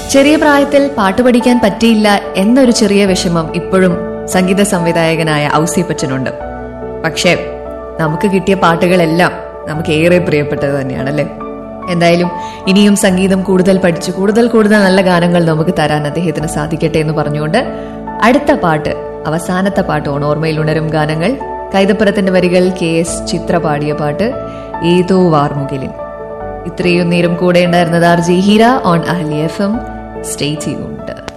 ചെറിയ പ്രായത്തിൽ പാട്ട് പഠിക്കാൻ പറ്റിയില്ല എന്നൊരു ചെറിയ വിഷമം ഇപ്പോഴും സംഗീത സംവിധായകനായ ഔസിപ്പച്ചനുണ്ട് പക്ഷേ നമുക്ക് കിട്ടിയ പാട്ടുകളെല്ലാം നമുക്ക് ഏറെ പ്രിയപ്പെട്ടത് തന്നെയാണല്ലേ എന്തായാലും ഇനിയും സംഗീതം കൂടുതൽ പഠിച്ചു കൂടുതൽ കൂടുതൽ നല്ല ഗാനങ്ങൾ നമുക്ക് തരാൻ അദ്ദേഹത്തിന് സാധിക്കട്ടെ എന്ന് പറഞ്ഞുകൊണ്ട് അടുത്ത പാട്ട് അവസാനത്തെ പാട്ട് ഓണോർമയിൽ ഉണരും ഗാനങ്ങൾ കൈതപ്പുറത്തിന്റെ വരികൾ കെ എസ് ചിത്ര പാടിയ പാട്ട് ഏതോ വാർമുകിലിൻ ഇത്രയും നേരം കൂടെ ഉണ്ടായിരുന്നത് R G Heera on Ahali F M stay tuned